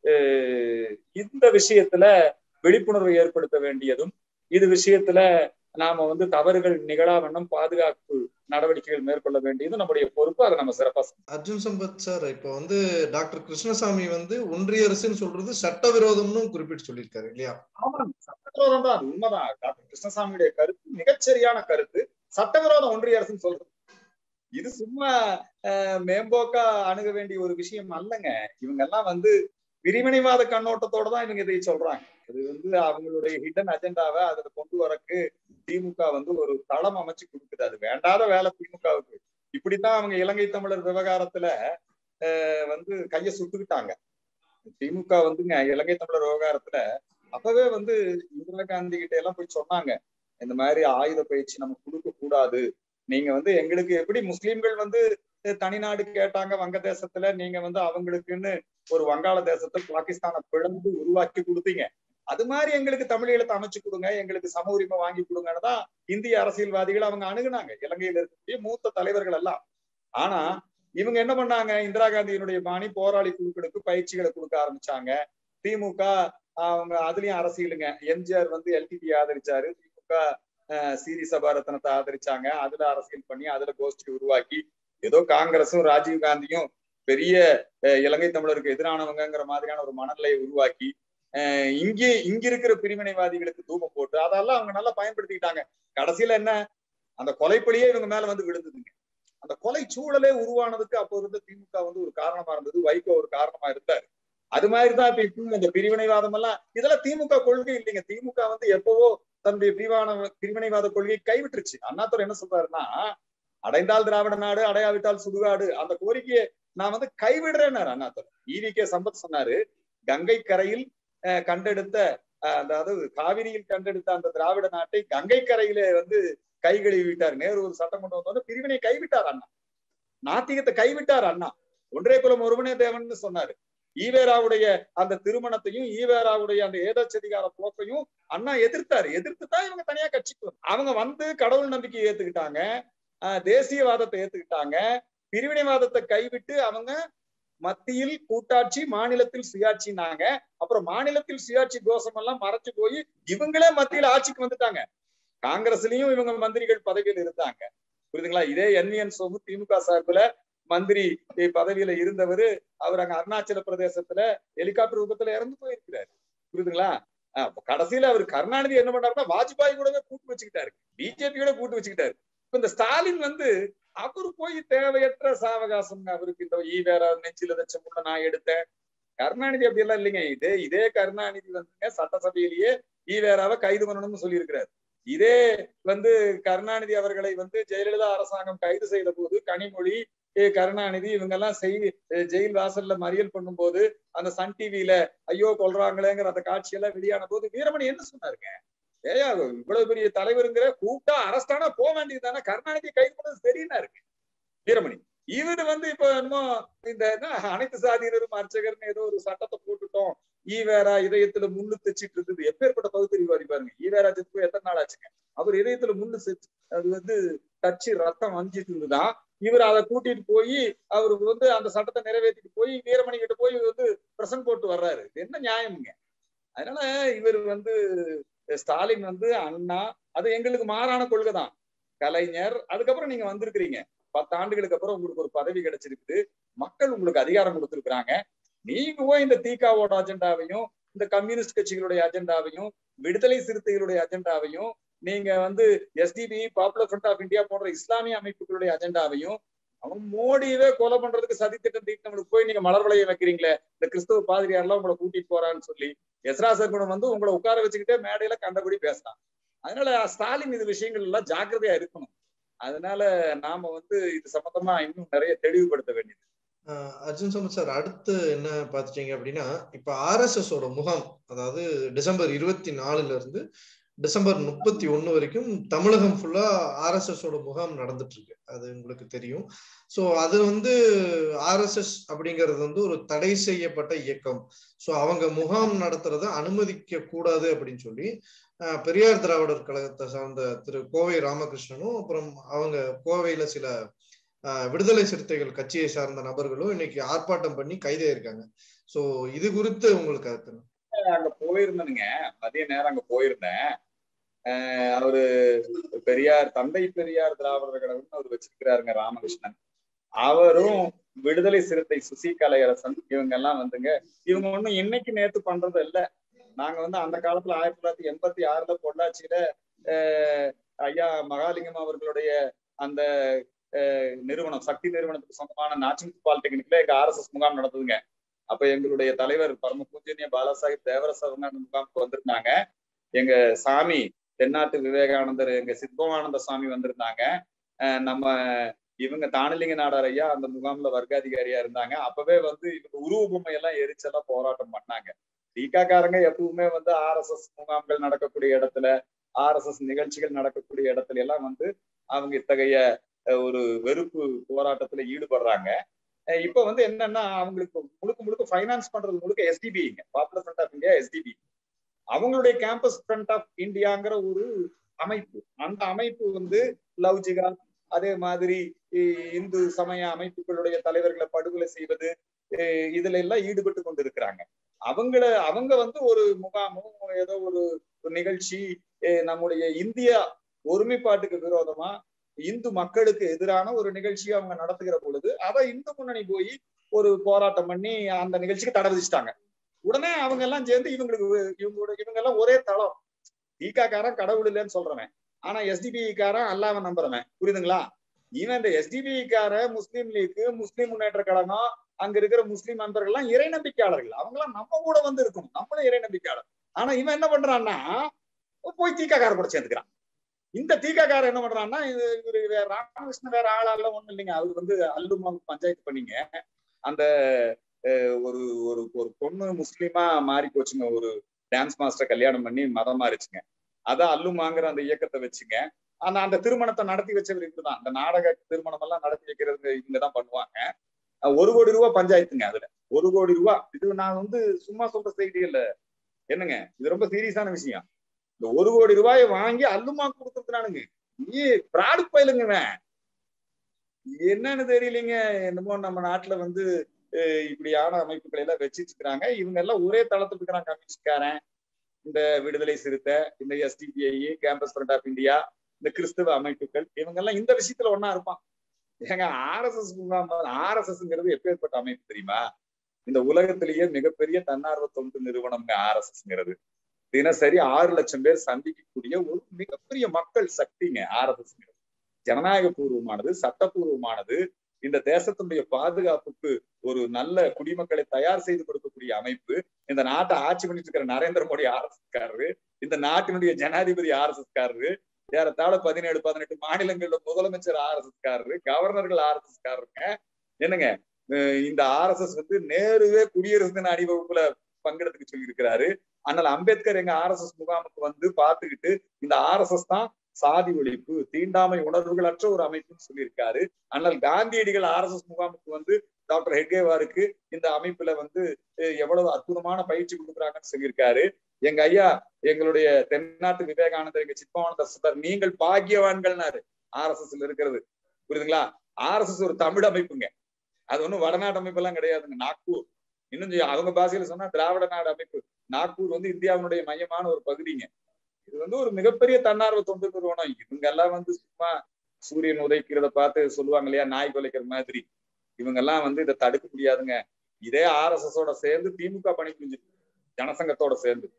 A: இந்த விஷயத்துல விழிப்புணர்வு ஏற்படுத்த வேண்டியதும் இது விஷயத்துல நாம வந்து தவறுகள் நிகழாவண்ணம் பாதுகாப்பு நடவடிக்கைகள் மேற்கொள்ள வேண்டியது நம்முடைய பொறுப்பு அதை நம்ம சிறப்பா
B: அர்ஜுன் சம்பத் சார் இப்ப வந்து டாக்டர் கிருஷ்ணசாமி வந்து ஒன்றிய அரசுன்னு சொல்றது சட்டவிரோதம்னு குறிப்பிட்டு சொல்லியிருக்காரு இல்லையா
A: ஆமாம் சட்டவிரோதம் தான் அது உண்மைதான் டாக்டர் கிருஷ்ணசாமியுடைய கருத்து மிகச்சரியான கருத்து சட்டவிரோதம் ஒன்றிய அரசுன்னு சொல்றது இது சும்மா மேம்போக்கா அணுக வேண்டிய ஒரு விஷயம் அல்லங்க இவங்க எல்லாம் வந்து பிரிவினைவாத கண்ணோட்டத்தோட தான் இவங்க இதை சொல்றாங்க அது வந்து அவங்களுடைய ஹிடன் அஜெண்டாவை அதுல கொண்டு வரக்கு திமுக வந்து ஒரு தளம் அமைச்சு கொடுக்குது அது வேண்டாத வேலை திமுகவுக்கு இப்படித்தான் அவங்க இலங்கை தமிழர் விவகாரத்துல வந்து கைய சுட்டுக்கிட்டாங்க திமுக வந்துங்க இலங்கை தமிழர் விவகாரத்துல அப்பவே வந்து இந்திரா காந்தி கிட்ட எல்லாம் போய் சொன்னாங்க இந்த மாதிரி ஆயுத பயிற்சி நம்ம கொடுக்க கூடாது நீங்க வந்து எங்களுக்கு எப்படி முஸ்லீம்கள் வந்து தனிநாடு கேட்டாங்க வங்கதேசத்துல நீங்க வந்து அவங்களுக்குன்னு ஒரு வங்காள தேசத்தை பாகிஸ்தானை பிளந்து உருவாக்கி கொடுத்தீங்க அது மாதிரி எங்களுக்கு தமிழீழத்தை அமைச்சு கொடுங்க எங்களுக்கு சம உரிமை வாங்கி கொடுங்கன்னு தான் இந்திய அரசியல்வாதிகள் அவங்க அணுகுனாங்க இலங்கையில இருக்கக்கூடிய மூத்த தலைவர்கள் எல்லாம் ஆனா இவங்க என்ன பண்ணாங்க இந்திரா காந்தியினுடைய பாணி போராளி குழுக்களுக்கு பயிற்சிகளை கொடுக்க ஆரம்பிச்சாங்க திமுக அவங்க அதுலயும் அரசியலுங்க எம்ஜிஆர் வந்து எல்டிடி ஆதரிச்சாரு திமுக சீரி சபாரத்னத்தை ஆதரிச்சாங்க அதுல அரசியல் பண்ணி அதுல கோஷ்டி உருவாக்கி ஏதோ காங்கிரஸும் ராஜீவ் காந்தியும் பெரிய இலங்கை தமிழருக்கு எதிரானவங்கிற மாதிரியான ஒரு மனநிலையை உருவாக்கி இங்கே இங்க இருக்கிற பிரிவினைவாதிகளுக்கு தூபம் போட்டு அதெல்லாம் அவங்க நல்லா பயன்படுத்திக்கிட்டாங்க கடைசியில என்ன அந்த கொலைப்படியே இவங்க மேல வந்து விழுந்ததுங்க அந்த கொலை சூழலே உருவானதுக்கு அப்போ இருந்த திமுக வந்து ஒரு காரணமா இருந்தது வைகோ ஒரு காரணமா இருந்தாரு அது மாதிரிதான் இப்ப இப்பவும் இந்த பிரிவினைவாதம் எல்லாம் இதெல்லாம் திமுக கொள்கை இல்லைங்க திமுக வந்து எப்பவோ தன்னுடைய பிரிவான பிரிவினைவாத கொள்கையை கைவிட்டுருச்சு அண்ணாத்துறை என்ன சொல்றாருன்னா அடைந்தால் திராவிட நாடு அடையாவிட்டால் சுடுகாடு அந்த கோரிக்கையை நான் வந்து கைவிடுறேன்னாரு அண்ணாத்துறை ஈவி கே சம்பத் சொன்னாரு கங்கை கரையில் கண்டெடுத்த அதாவது காவிரியில் கண்டெடுத்த அந்த திராவிட நாட்டை கங்கை கரையிலே வந்து கை கழுவி விட்டார் நேரு ஒரு சட்டம் கொண்டு வந்தோட பிரிவினை கைவிட்டார் அண்ணா நாத்திகத்தை கைவிட்டார் அண்ணா ஒன்றே குலம் ஒருவனே தேவன் சொன்னாரு ஈவேராவுடைய அந்த திருமணத்தையும் ஈவேராவுடைய அந்த ஏதச்சதிகார போக்கையும் அண்ணா எதிர்த்தாரு எதிர்த்து தான் இவங்க தனியா கட்சிக்கு அவங்க வந்து கடவுள் நம்பிக்கையை ஏத்துக்கிட்டாங்க தேசியவாதத்தை ஏத்துக்கிட்டாங்க பிரிவினைவாதத்தை கைவிட்டு அவங்க மத்தியில் கூட்டாட்சி மாநிலத்தில் சுயாட்சினாங்க அப்புறம் மாநிலத்தில் சுயாட்சி தோஷம் எல்லாம் மறைச்சு போய் இவங்களே மத்தியில ஆட்சிக்கு வந்துட்டாங்க காங்கிரஸ்லயும் இவங்க மந்திரிகள் பதவியில் இருந்தாங்க புரியுதுங்களா இதே என்விஎன் சோமு திமுக சார்பில் மந்திரி பதவியில இருந்தவர் அவர் அங்க அருணாச்சல பிரதேசத்துல ஹெலிகாப்டர் விபத்துல இறந்து போயிருக்கிறாரு புரியுதுங்களா கடைசியில அவர் கருணாநிதி என்ன பண்ணாருன்னா வாஜ்பாய் கூடவே கூட்டு வச்சுக்கிட்டாரு பிஜேபியோட கூட்டு வச்சுக்கிட்டாரு இப்ப இந்த ஸ்டாலின் வந்து அவரு போய் தேவையற்ற சாவகாசம் அவருக்கு இந்த ஈ வேற நெஞ்சில வச்ச முன்ன நான் எடுத்தேன் கருணாநிதி அப்படி எல்லாம் இல்லைங்க இதே இதே கருணாநிதி வந்துங்க சட்டசபையிலேயே ஈ வேறாவை கைது பண்ணணும்னு சொல்லியிருக்கிறாரு இதே வந்து கருணாநிதி அவர்களை வந்து ஜெயலலிதா அரசாங்கம் கைது செய்த போது கனிமொழி கருணாநிதி இவங்க எல்லாம் செய் ஜெயில் வாசல்ல மறியல் பண்ணும்போது அந்த சன் டிவியில ஐயோ கொல்றாங்களேங்கிற அந்த காட்சியெல்லாம் வெளியான போது வீரமணி என்ன சொன்னாருங்க ஏயா இவ்வளவு பெரிய தலைவருங்கிற கூப்பிட்டா அரஸ்டானா போக வேண்டியது தானே கருணாநிதி கைது பண்ணது சரியா இருக்கு வீரமணி இவரு வந்து இப்ப என்னமோ இந்த அனைத்து சாதியினரும் அர்ச்சகர்னு ஏதோ ஒரு சட்டத்தை போட்டுட்டோம் ஈவேரா இதயத்துல முள்ளு தைச்சிட்டு இருந்தது எப்பேற்பட்ட பகுத்தறிவாதி பாருங்க ஈவேரா செத்து போய் எத்தனை நாள் ஆச்சுங்க அவர் இதயத்துல முள்ளு அது வந்து தச்சு ரத்தம் வஞ்சிட்டு இருந்துதான் இவர் அதை கூட்டிட்டு போய் அவரு வந்து அந்த சட்டத்தை நிறைவேற்றிட்டு போய் வீரமணி கிட்ட போய் வந்து பிரசன்ட் போட்டு வர்றாரு இது என்ன நியாயம்ங்க அதனால இவர் வந்து ஸ்டாலின் வந்து அண்ணா அது எங்களுக்கு மாறான கொள்கை தான் கலைஞர் அதுக்கப்புறம் நீங்க வந்திருக்கிறீங்க பத்து ஆண்டுகளுக்கு அப்புறம் உங்களுக்கு ஒரு பதவி கிடைச்சிருக்குது மக்கள் உங்களுக்கு அதிகாரம் கொடுத்துருக்குறாங்க நீங்க போய் இந்த தீகாவோட அஜெண்டாவையும் இந்த கம்யூனிஸ்ட் கட்சிகளுடைய அஜெண்டாவையும் விடுதலை சிறுத்தைகளுடைய அஜெண்டாவையும் நீங்க வந்து SDP popular front of India போன்ற இஸ்லாமிய அமைப்புகளுடைய அஜெண்டாவையும் அவன் மோடியவே கொலை பண்றதுக்கு சதி திட்டம் தீட்டினவங்களுக்கு போய் நீங்க மலர் வளைய வைக்கிறீங்களே இந்த கிறிஸ்தவ பாதிரியாரெல்லாம் உங்களை கூட்டிட்டு போறான்னு சொல்லி எஸ்ரா சர்க்குணம் வந்து உங்களை உட்கார வச்சுக்கிட்டே மேடையில கண்டபடி பேசலாம் அதனால ஸ்டாலின் இது விஷயங்கள் எல்லாம் ஜாக்கிரதையா இருக்கணும் அதனால நாம வந்து இது சம்பந்தமா இன்னும் நிறைய தெளிவுபடுத்த வேண்டியது
B: அர்ஜுன் சம்பத் சார் அடுத்து என்ன பாத்துட்டீங்க அப்படின்னா இப்ப ஆர்எஸ்எஸ் ஓட முகாம் அதாவது டிசம்பர் இருபத்தி நாலுல இருந்து டிசம்பர் முப்பத்தி ஒண்ணு வரைக்கும் தமிழகம் ஃபுல்லா ஆர்எஸ்எஸ் ஓட முகாம் நடந்துட்டு இருக்கு அது உங்களுக்கு தெரியும் சோ அது வந்து ஆர்எஸ்எஸ் அப்படிங்கிறது வந்து ஒரு தடை செய்யப்பட்ட இயக்கம் சோ அவங்க முகாம் நடத்துறத அனுமதிக்க கூடாது அப்படின்னு சொல்லி பெரியார் திராவிடர் கழகத்தை சார்ந்த திரு கோவை ராமகிருஷ்ணனும் அப்புறம் அவங்க கோவையில சில விடுதலை சிறுத்தைகள் கட்சியை சார்ந்த நபர்களும் இன்னைக்கு ஆர்ப்பாட்டம் பண்ணி கைதாயிருக்காங்க சோ இது குறித்து உங்களுக்கு கருத்து
A: அங்க போயிருந்தேனுங்க மதிய நேரம் அங்க போயிருந்தேன் அவரு பெரியார் தந்தை பெரியார் திராவிடர் கழகம் அவர் வச்சிருக்கிறாருங்க ராமகிருஷ்ணன் அவரும் விடுதலை சிறுத்தை சுசி கலையரசன் இவங்க எல்லாம் வந்துங்க இவங்க ஒண்ணும் இன்னைக்கு நேத்து பண்றது இல்ல நாங்க வந்து அந்த காலத்துல ஆயிரத்தி தொள்ளாயிரத்தி எண்பத்தி ஆறுல பொள்ளாச்சியில ஐயா மகாலிங்கம் அவர்களுடைய அந்த நிறுவனம் சக்தி நிறுவனத்துக்கு சொந்தமான நாச்சிங் பாலிடெக்னிக்ல எங்க ஆர் எஸ் எஸ் முகாம் நடந்ததுங்க அப்ப எங்களுடைய தலைவர் பரம பூஜ்யனிய பாலாசாஹிப் தேவரச அவங்க முகாமுக்கு வந்திருந்தாங்க எங்க சாமி தென்னாட்டு விவேகானந்தர் எங்க சித்பவானந்த சாமி வந்திருந்தாங்க நம்ம இவங்க தானலிங்க நாடார் ஐயா அந்த முகாம்ல வர்க்காதிகாரியா இருந்தாங்க அப்பவே வந்து இவங்க உருவ பொம்மை எல்லாம் எரிச்செல்லாம் போராட்டம் பண்ணாங்க தீகாக்காரங்க எப்பவுமே வந்து ஆர் எஸ் எஸ் முகாம்கள் நடக்கக்கூடிய இடத்துல ஆர் எஸ் எஸ் நிகழ்ச்சிகள் நடக்கக்கூடிய இடத்துல எல்லாம் வந்து அவங்க இத்தகைய ஒரு வெறுப்பு போராட்டத்துல ஈடுபடுறாங்க இப்ப வந்து என்னன்னா அவங்களுக்கு முழுக்க முழுக்க ஃபைனான்ஸ் பண்றது முழுக்க எஸ்டிபிங்க popular front of India SDP அவங்களுடைய கேம்பஸ் ஃப்ரண்ட் ஆஃப் இந்தியாங்கிற ஒரு அமைப்பு அந்த அமைப்பு வந்து லவ் ஜிகான் அதே மாதிரி இந்து சமய அமைப்புகளுடைய தலைவர்களை படுகொலை செய்வது இதுல எல்லாம் ஈடுபட்டு கொண்டு இருக்கிறாங்க அவங்கள அவங்க வந்து ஒரு முகாமும் ஏதோ ஒரு நிகழ்ச்சி நம்முடைய இந்தியா ஒருமைப்பாட்டுக்கு விரோதமா இந்து மக்களுக்கு எதிரான ஒரு நிகழ்ச்சியை அவங்க நடத்துகிற பொழுது அதை இந்து முன்னணி போய் ஒரு போராட்டம் பண்ணி அந்த நிகழ்ச்சிக்கு தடை விதிச்சிட்டாங்க உடனே அவங்க எல்லாம் சேர்ந்து இவங்களுக்கு இவங்களோட இவங்க எல்லாம் ஒரே தளம் ஈகாக்காரன் கடவுள் இல்லைன்னு சொல்றவன் ஆனா எஸ்டிபி காரன் அல்லாம நம்புறவன் புரியுதுங்களா இவன் இந்த எஸ்டிபி கார முஸ்லீம் லீக் முஸ்லீம் முன்னேற்ற கழகம் அங்க இருக்கிற முஸ்லீம் நண்பர்கள் எல்லாம் இறை நம்பிக்கையாளர்கள் அவங்க எல்லாம் நம்ம கூட வந்து இருக்கணும் நம்மளும் இறை நம்பிக்கையாளர் ஆனா இவன் என்ன பண்றான்னா போய் தீக்காக்கார கூட சேர்ந்துக்கிறான் இந்த தீக்காக்கார என்ன பண்றான்னா இது இவரு வேற ராமகிருஷ்ணன் வேற ஆளால ஒண்ணும் இல்லைங்க அவர் வந்து அல்லுமா பஞ்சாயத்து பண்ணீங்க அந்த ஒரு ஒரு ஒரு பொண்ணு முஸ்லீமா மாறி போச்சுங்க ஒரு டான்ஸ் மாஸ்டர் கல்யாணம் பண்ணி மதம் மாறிச்சுங்க அதான் அல்லுமாங்கிற அந்த இயக்கத்தை வச்சுங்க அந்த அந்த திருமணத்தை நடத்தி வச்சவர் இவருதான் அந்த நாடக திருமணம் எல்லாம் நடத்தி வைக்கிறது இவங்க தான் பண்ணுவாங்க ஒரு கோடி ரூபாய் பஞ்சாயத்துங்க அதுல ஒரு கோடி ரூபாய் இது நான் வந்து சும்மா சொல்ற செய்தி இல்ல என்னங்க இது ரொம்ப சீரியஸான விஷயம் இந்த ஒரு கோடி ரூபாயை வாங்கி அல்லுமா கொடுத்துருக்கானுங்க நீ பிராடு பயிலுங்க என்னன்னு தெரியலீங்க என்னமோ நம்ம நாட்டுல வந்து இப்படியான அமைப்புகளை எல்லாம் வச்சிட்டு இருக்கிறாங்க இவங்க எல்லாம் ஒரே தளத்துல இருக்கிறாங்க கம்யூனிஸ்ட்காரன் இந்த விடுதலை சிறுத்தை இந்த SDPI campus front of India இந்த கிறிஸ்தவ அமைப்புகள் இவங்க எல்லாம் இந்த விஷயத்துல ஒன்னா இருப்பான் ஏங்க ஆர்எஸ்எஸ் ஆர்எஸ்எஸ்ங்கிறது எப்பேற்பட்ட அமைப்பு தெரியுமா இந்த உலகத்திலேயே மிகப்பெரிய தன்னார்வ தொண்டு நிறுவனம்ங்க ஆர்எஸ்எஸ்ங்கிறது தினசரி ஆறு லட்சம் பேர் சந்திக்கக்கூடிய ஒரு மிகப்பெரிய மக்கள் சக்திங்க ஆர்எஸ்எஸ்ங்கிறது ஜனநாயக பூர்வமானது சட்டப்பூர்வமானது இந்த தேசத்தினுடைய பாதுகாப்புக்கு ஒரு நல்ல குடிமக்களை தயார் செய்து கொடுக்கக்கூடிய அமைப்பு இந்த நாட்டை ஆட்சி பண்ணிட்டு இருக்கிற நரேந்திர மோடி ஆர்எஸ்எஸ்காரரு இந்த நாட்டினுடைய ஜனாதிபதி ஆர்எஸ்எஸ்காரரு ஏறத்தாழ பதினேழு பதினெட்டு மாநிலங்கள்ல முதலமைச்சர் ஆர்எஸ்எஸ்காரரு கவர்னர்கள் ஆர்எஸ்எஸ்காரருங்க என்னங்க இந்த ஆர்எஸ்எஸ் வந்து நேருவே குடியரசு தின அணிவகுப்புல பங்கெடுத்துக்க சொல்லி இருக்கிறாரு ஆனால் அம்பேத்கர் எங்க ஆர்எஸ்எஸ் முகாமுக்கு வந்து பார்த்துக்கிட்டு இந்த ஆர்எஸ்எஸ் தான் சாதி ஒழிப்பு தீண்டாமை உணர்வுகளற்ற ஒரு அமைப்புன்னு சொல்லியிருக்காரு ஆனால் காந்தியடிகள் ஆர்எஸ்எஸ் முகாமுக்கு வந்து டாக்டர் ஹெட்கேவாருக்கு இந்த அமைப்புல வந்து எவ்வளவு அற்புதமான பயிற்சி கொடுக்குறாங்கன்னு சொல்லியிருக்காரு எங்க ஐயா எங்களுடைய தென்னாட்டு விவேகானந்தர் எங்க சித்மானந்தர் சுதர் நீங்கள் பாக்கியவான்கள்னாரு ஆர் எஸ் எஸ்ல இருக்கிறது புரியுதுங்களா ஆர் எஸ் எஸ் ஒரு தமிழ் அமைப்புங்க அது ஒண்ணும் வடநாட்டு அமைப்பு எல்லாம் கிடையாதுங்க நாக்பூர் இன்னும் அவங்க பாஷையில சொன்னா திராவிட நாடு அமைப்பு நாக்பூர் வந்து இந்தியாவினுடைய மையமான ஒரு பகுதிங்க இது வந்து ஒரு மிகப்பெரிய தன்னார்வ தொண்டு நிறுவனம் இவங்க எல்லாம் வந்து சும்மா சூரியன் உதைக்கிறத பார்த்து சொல்லுவாங்க இல்லையா நாய் கொலைக்கிற மாதிரி இவங்க எல்லாம் வந்து இதை தடுக்க முடியாதுங்க இதே ஆர் எஸ் எஸ் ஓட சேர்ந்து திமுக பணி புரிஞ்சுட்டு ஜனசங்கத்தோட சேர்ந்து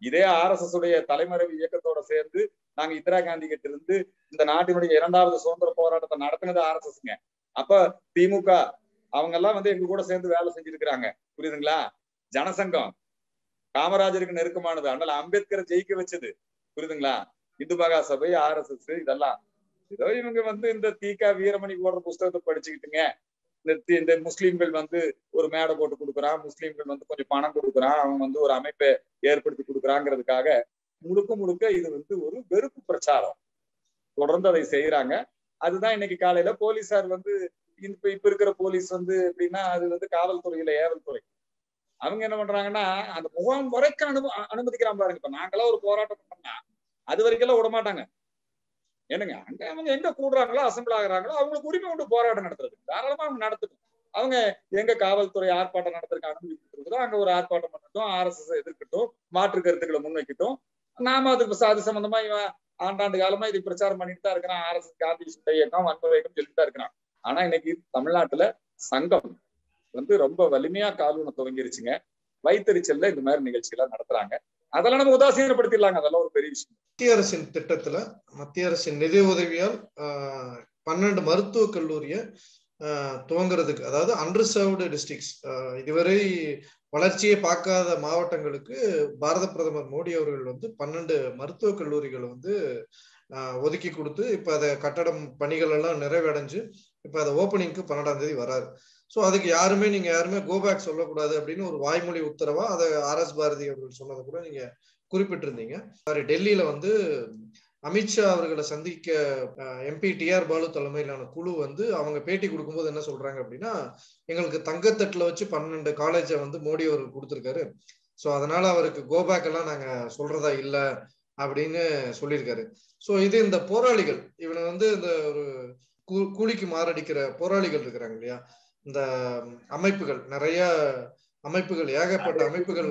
A: இதே ஆர் எஸ் எஸ் உடைய தலைமறைவு இயக்கத்தோட சேர்ந்து நாங்க இந்திரா காந்தி கிட்ட இருந்து இந்த நாட்டினுடைய இரண்டாவது சுதந்திர போராட்டத்தை நடத்தினது ஆர் எஸ் எஸ்ங்க அப்ப திமுக அவங்க எல்லாம் வந்து எங்க கூட சேர்ந்து வேலை செஞ்சிருக்கிறாங்க புரியுதுங்களா ஜனசங்கம் காமராஜருக்கு நெருக்கமானது அதனால அம்பேத்கரை ஜெயிக்க வச்சது புரியுதுங்களா இந்து மகா சபை ஆர் எஸ் எஸ் இதெல்லாம் ஏதோ இவங்க வந்து இந்த தீகா வீரமணி போடுற புஸ்தகத்தை படிச்சுக்கிட்டுங்க இந்த இந்த முஸ்லீம்கள் வந்து ஒரு மேடை போட்டு கொடுக்குறான் முஸ்லீம்கள் வந்து கொஞ்சம் பணம் கொடுக்குறான் அவன் வந்து ஒரு அமைப்பை ஏற்படுத்தி கொடுக்குறாங்கிறதுக்காக முழுக்க முழுக்க இது வந்து ஒரு வெறுப்பு பிரச்சாரம் தொடர்ந்து அதை செய்யறாங்க அதுதான் இன்னைக்கு காலையில போலீசார் வந்து இப்ப இப்ப இருக்கிற போலீஸ் வந்து எப்படின்னா அது வந்து காவல்துறையில ஏவல் துறை அவங்க என்ன பண்றாங்கன்னா அந்த முகாம் வரைக்கும் அனும அனுமதிக்கிறான் பாருங்க இப்ப நாங்களாம் ஒரு போராட்டம் பண்ணா அது வரைக்கும் விட மாட்டாங்க என்னங்க அங்க அவங்க எங்க கூடுறாங்களோ அசம்பிள் ஆகுறாங்களோ அவங்களுக்கு உரிமை உண்டு போராட்டம் நடத்துறது தாராளமா அவங்க நடத்தட்டும் அவங்க எங்க காவல்துறை ஆர்ப்பாட்டம் நடத்துறதுக்கு அனுமதி கொடுத்துருக்குதோ அங்க ஒரு ஆர்ப்பாட்டம் பண்ணட்டும் ஆர் எஸ் எஸ் எதிர்க்கட்டும் மாற்று கருத்துக்களை முன்வைக்கட்டும் நாம அதுக்கு அது சம்பந்தமா இவன் ஆண்டாண்டு காலமா இது பிரச்சாரம் பண்ணிட்டு தான் இருக்கிறான் ஆர் எஸ் எஸ் காந்தி சுட்ட இயக்கம் வன்முறை இயக்கம் சொல்லிட்டு தான் இருக்கிறான் ஆனா இன்னைக்கு தமிழ்நாட்டுல சங்கம் வந்து ரொம்ப வலிமையா காலூன துவங்கிருச்சுங்க வைத்தறிச்சல்ல இந்த மாதிரி நிகழ்ச்சிகள் நடத்துறாங்க அதெல்லாம் நம்ம உதாசீனப்படுத்திடலாங்க அதெல்லாம் ஒரு பெரிய விஷயம்
B: மத்திய அரசின் திட்டத்துல மத்திய அரசின் நிதி உதவியால் பன்னெண்டு மருத்துவக் கல்லூரிய துவங்குறதுக்கு அதாவது அண்டர்சர்வ்டு டிஸ்ட்ரிக்ட்ஸ் இதுவரை வளர்ச்சியை பார்க்காத மாவட்டங்களுக்கு பாரத பிரதமர் மோடி அவர்கள் வந்து பன்னெண்டு மருத்துவக் கல்லூரிகளை வந்து ஒதுக்கி கொடுத்து இப்ப அதை கட்டடம் பணிகள் எல்லாம் நிறைவடைஞ்சு இப்ப அதை ஓப்பனிங்க்கு பன்னெண்டாம் தேதி வராது ஸோ அதுக்கு யாருமே நீங்க யாருமே கோபேக் சொல்லக்கூடாது அப்படின்னு ஒரு வாய்மொழி உத்தரவா அதை ஆர் எஸ் பாரதி அவர்கள் சொன்னதை கூட நீங்க குறிப்பிட்டிருந்தீங்க சாரி டெல்லியில வந்து அமித்ஷா அவர்களை சந்திக்க எம்பி டிஆர் பாலு தலைமையிலான குழு வந்து அவங்க பேட்டி கொடுக்கும்போது என்ன சொல்றாங்க அப்படின்னா எங்களுக்கு தங்கத்தட்டுல வச்சு பன்னெண்டு காலேஜை வந்து மோடி அவர்கள் கொடுத்துருக்காரு ஸோ அதனால அவருக்கு கோபேக் எல்லாம் நாங்க சொல்றதா இல்லை அப்படின்னு சொல்லியிருக்காரு ஸோ இது இந்த போராளிகள் இவனை வந்து இந்த ஒரு கூலிக்கு மாரடிக்கிற போராளிகள் இருக்கிறாங்க இல்லையா இந்த அமைப்புகள் நிறைய அமைப்புகள் ஏகப்பட்ட அமைப்புகள்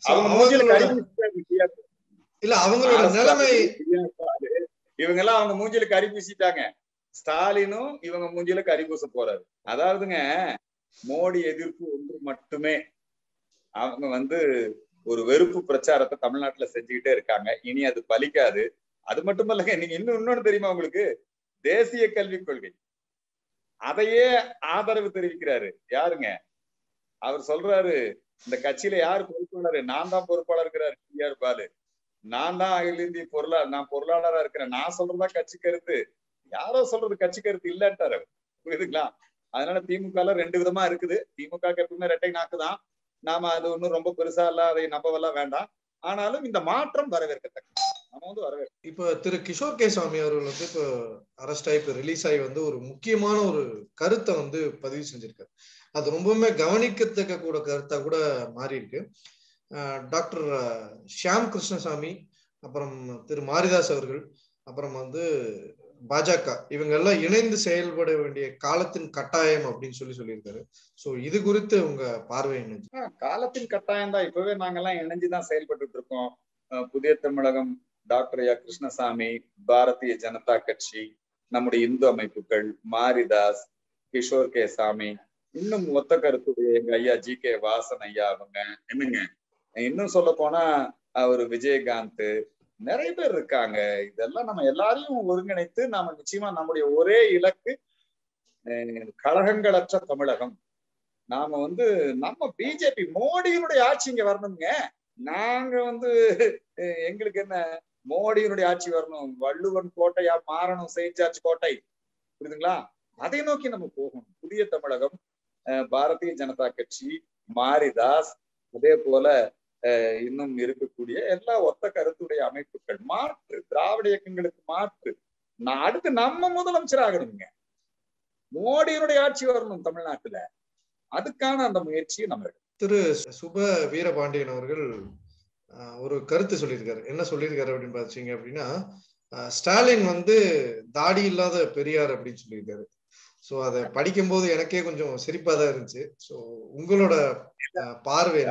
B: இல்ல அவங்களோட நிலைமை
A: இவங்க எல்லாம் அவங்க மூஞ்சில கறி பூசிட்டாங்க ஸ்டாலினும் இவங்க மூஞ்சில கறி பூச போறாரு அதாவதுங்க மோடி எதிர்ப்பு ஒன்று மட்டுமே அவங்க வந்து ஒரு வெறுப்பு பிரச்சாரத்தை தமிழ்நாட்டுல செஞ்சுக்கிட்டே இருக்காங்க இனி அது பலிக்காது அது மட்டும் இல்லைங்க நீங்க இன்னும் இன்னொன்னு தெரியுமா உங்களுக்கு தேசிய கல்விக் கொள்கை அதையே ஆதரவு தெரிவிக்கிறாரு யாருங்க அவர் சொல்றாரு இந்த கட்சியில யார் பொறுப்பாளர் நான் தான் பொறுப்பாளர் இருக்கிறார் டி ஆர் பாலு நான் தான் அகில இந்திய பொருளாளர் நான் பொருளாளரா இருக்கிறேன் நான் சொல்றதா கட்சி கருத்து யாரோ சொல்றது கட்சி கருத்து இல்லன்ட்டாரு புரியுதுங்களா அதனால திமுக ரெண்டு விதமா இருக்குது திமுக எப்பவுமே ரெட்டை நாக்குதான் நாம அது ஒன்றும் ரொம்ப பெருசா இல்ல அதை நம்பவெல்லாம் வேண்டாம் ஆனாலும் இந்த மாற்றம் வரவேற்கத்தக்க நம்ம வந்து வரவேற்க
B: இப்ப திரு கிஷோர் கே சாமி அவர்கள் வந்து இப்போ அரெஸ்ட் ஆகி இப்போ ரிலீஸ் ஆகி வந்து ஒரு முக்கியமான ஒரு கருத்தை வந்து பதிவு செஞ்சிருக்காரு அது ரொம்பவுமே கவனிக்கத்தக்க கூட கருத்தா கூட மாறி இருக்கு டாக்டர் ஷியாம் கிருஷ்ணசாமி அப்புறம் திரு மாரிதாஸ் அவர்கள் அப்புறம் வந்து பாஜக இவங்க எல்லாம் இணைந்து செயல்பட வேண்டிய காலத்தின் கட்டாயம் அப்படின்னு சொல்லி சொல்லியிருக்காரு சோ இது குறித்து உங்க பார்வை என்ன
A: காலத்தின் கட்டாயம் தான் இப்பவே நாங்கெல்லாம் இணைஞ்சுதான் செயல்பட்டு இருக்கோம் புதிய தமிழகம் டாக்டர் ஐயா கிருஷ்ணசாமி பாரதிய ஜனதா கட்சி நம்முடைய இந்து அமைப்புகள் மாரிதாஸ் கிஷோர் கே சாமி இன்னும் ஒத்த கருத்துடைய எங்க ஐயா ஜி கே வாசன் ஐயா அவங்க என்னங்க இன்னும் சொல்ல போனா அவர் விஜயகாந்த் நிறைய பேர் இருக்காங்க இதெல்லாம் நம்ம எல்லாரையும் ஒருங்கிணைத்து நாம நிச்சயமா நம்முடைய ஒரே இலக்கு கழகங்களற்ற தமிழகம் நாம வந்து நம்ம பிஜேபி மோடியினுடைய ஆட்சி இங்க வரணுங்க நாங்க வந்து எங்களுக்கு என்ன மோடியினுடைய ஆட்சி வரணும் வள்ளுவன் கோட்டையா மாறணும் செயின்ட் கோட்டை புரியுதுங்களா அதை நோக்கி நம்ம போகணும் புதிய தமிழகம் பாரதிய ஜனதா கட்சி மாரிதாஸ் அதே போல இன்னும் இருக்கக்கூடிய எல்லா ஒத்த கருத்துடைய அமைப்புகள் மாற்று திராவிட இயக்கங்களுக்கு மாற்று நான் அடுத்து நம்ம முதலமைச்சர் ஆகணுங்க மோடியினுடைய ஆட்சி வரணும் தமிழ்நாட்டுல அதுக்கான அந்த முயற்சியை நம்ம
B: திரு சுப வீரபாண்டியன் அவர்கள் ஒரு கருத்து சொல்லியிருக்காரு என்ன சொல்லியிருக்காரு அப்படின்னு பாத்தீங்க அப்படின்னா ஸ்டாலின் வந்து தாடி இல்லாத பெரியார் அப்படின்னு சொல்லியிருக்காரு சோ அதை படிக்கும் போது எனக்கே கொஞ்சம் சிரிப்பா தான் இருந்துச்சு சோ உங்களோட பார்வை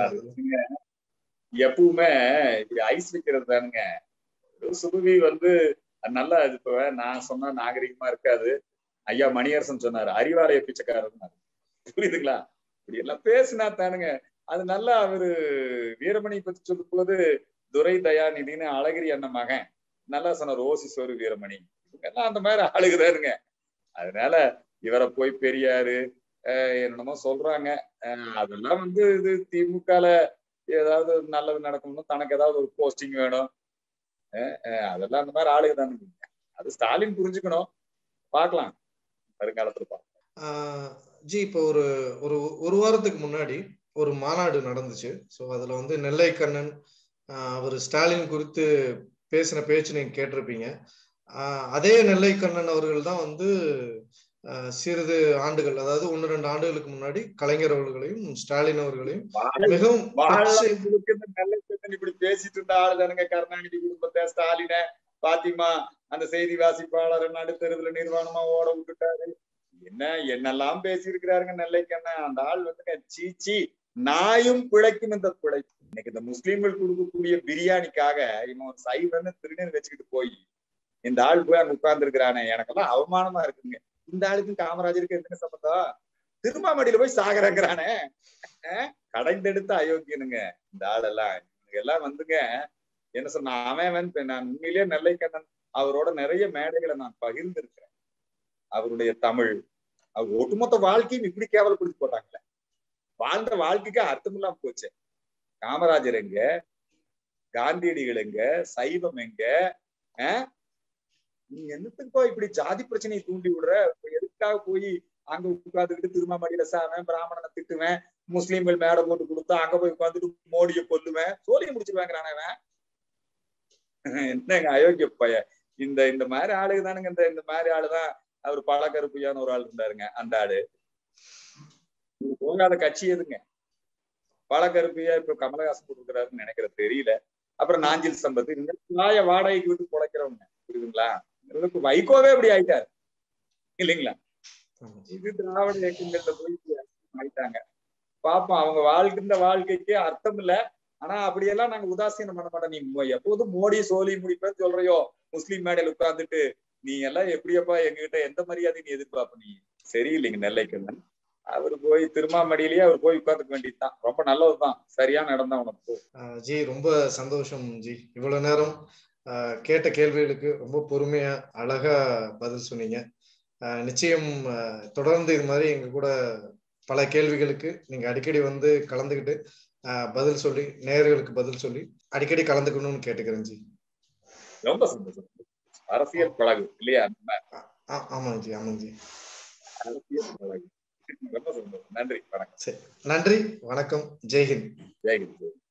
A: எப்பவுமே இப்படி ஐஸ் வைக்கிறது தானுங்க சுபவி வந்து நல்லா இப்ப நான் சொன்னா நாகரிகமா இருக்காது ஐயா மணியரசன் சொன்னாரு அறிவாலய பிச்சைக்காரர் புரியுதுங்களா இப்படி எல்லாம் பேசினா தானுங்க அது நல்லா அவரு வீரமணி பத்தி சொல்லும் போது துரை தயாநிதினு அழகிரி அண்ணன் மகன் நல்லா சொன்ன ரோசி சோறு வீரமணி எல்லாம் அந்த மாதிரி ஆளுகிறாருங்க அதனால இவரை போய் பெரியாரு என்னென்னமோ சொல்றாங்க அதெல்லாம் வந்து இது திமுகல ஏதாவது நல்லது நடக்கணும்னு தனக்கு ஏதாவது ஒரு போஸ்டிங் வேணும் அதெல்லாம் அந்த மாதிரி ஆளுங்க தானுங்க அது ஸ்டாலின் புரிஞ்சுக்கணும் பார்க்கலாம் வருங்காலத்துல பார்க்கலாம்
B: ஜி இப்போ ஒரு ஒரு ஒரு வாரத்துக்கு முன்னாடி ஒரு மாநாடு நடந்துச்சு ஸோ அதுல வந்து நெல்லை கண்ணன் அவர் ஸ்டாலின் குறித்து பேசின பேச்சு நீங்க கேட்டிருப்பீங்க அதே நெல்லை கண்ணன் அவர்கள் தான் வந்து சிறிது ஆண்டுகள் அதாவது ஒன்னு ரெண்டு ஆண்டுகளுக்கு முன்னாடி கலைஞர் அவர்களையும் ஸ்டாலின் அவர்களையும் மிகவும்
A: இப்படி பேசிட்டு இருந்த ஆளு தானுங்க கருணாநிதி குடும்பத்தை ஸ்டாலின பாத்திமா அந்த செய்தி வாசிப்பாளர் நடுத்தருவுல நிர்வாணமா ஓட விட்டுட்டாரு என்ன என்னெல்லாம் பேசியிருக்கிறாருங்க நெல்லைக்கண்ண அந்த ஆள் வந்து சீச்சி நாயும் பிழைக்கும் இந்த பிழை இன்னைக்கு இந்த முஸ்லீம்கள் கொடுக்கக்கூடிய பிரியாணிக்காக இவன் ஒரு சைவன்னு திருநெல் வச்சுக்கிட்டு போய் இந்த ஆள் போய் அங்க உட்கார்ந்து இருக்கிறானே எனக்கெல்லாம் அவமானமா இருக்குங்க இந்த ஆளுக்கும் காமராஜருக்கு என்ன சம்பந்தம் திருமாமடியில போய் சாகரங்கிறானே கடைந்தெடுத்த அயோக்கியனுங்க இந்த ஆளெல்லாம் எல்லாம் வந்துங்க என்ன சொன்ன அவன் நான் உண்மையிலேயே நெல்லைக்கண்ணன் அவரோட நிறைய மேடைகளை நான் பகிர்ந்திருக்கிறேன் அவருடைய தமிழ் அவர் ஒட்டுமொத்த வாழ்க்கையும் இப்படி கேவலப்படுத்தி போட்டாங்களே வாழ்ந்த வாழ்க்கைக்கு அர்த்தம் இல்லாம போச்சு காமராஜர் எங்க காந்தியடிகள் எங்க சைவம் எங்க நீ என்னத்துக்கோ இப்படி ஜாதி பிரச்சனையை தூண்டி விடுற எதுக்காக போய் அங்க உட்காந்துக்கிட்டு திருமாமடியில சாவேன் பிராமணனை திட்டுவேன் முஸ்லீம்கள் மேடை போட்டு கொடுத்தா அங்க போய் உட்காந்துட்டு மோடியை கொல்லுவேன் சோழியை முடிச்சிருவாங்கிறான் அவன் என்னங்க அயோக்கிய பைய இந்த இந்த மாதிரி ஆளுக்கு தானுங்க இந்த இந்த மாதிரி ஆளுதான் அவர் பழக்கருப்பையான ஒரு ஆள் இருந்தாருங்க அந்த ஆளு போகாத கட்சி எதுங்க பழக்கருப்பையா இப்ப கமலஹாசன் கொடுக்குறாருன்னு நினைக்கிற தெரியல அப்புறம் நாஞ்சில் சம்பத்து இந்த நாய வாடகைக்கு விட்டு பொழைக்கிறவங்க புரியுதுங்களா வைகோவே இப்படி ஆயிட்டாரு இல்லைங்களா இது திராவிட இயக்கங்கள்ல போய் ஆயிட்டாங்க பாப்போம் அவங்க வாழ்கின்ற வாழ்க்கைக்கு அர்த்தம் இல்ல ஆனா அப்படியெல்லாம் நாங்க உதாசீனம் பண்ண மாட்டோம் நீ எப்போதும் மோடி சோழி முடிப்பேன்னு சொல்றியோ முஸ்லீம் மேடையில் உட்கார்ந்துட்டு நீ எல்லாம் எப்படியப்பா எங்ககிட்ட எந்த மரியாதை நீ எதிர்பார்ப்ப நீ சரியில்லைங்க நெல்லைக்கண்ணன் அவர் போய் திருமாமடியிலேயே அவர் போய் உட்கார்ந்துக்க வேண்டியதுதான் ரொம்ப நல்லதுதான் சரியான இடம் தான் உனக்கு
B: ஜி ரொம்ப சந்தோஷம் ஜி இவ்வளவு நேரம் கேட்ட கேள்விகளுக்கு ரொம்ப பொறுமையா அழகா பதில் சொன்னீங்க நிச்சயம் தொடர்ந்து இது மாதிரி எங்க கூட பல கேள்விகளுக்கு நீங்க அடிக்கடி வந்து கலந்துக்கிட்டு பதில் சொல்லி நேர்களுக்கு பதில் சொல்லி அடிக்கடி கலந்துக்கணும்னு கேட்டுக்கிறேன் ஜி
A: ரொம்ப சந்தோஷம் அரசியல் பழகு இல்லையா
B: ஆமாங்க ஜி ஆமாங்க ஜி
A: அரசியல் பழகு ரொம்ப சந்தோஷம் நன்றி வணக்கம்
B: நன்றி வணக்கம் ஜெய்ஹிந்த்
A: ஜெய்ஹிந்த்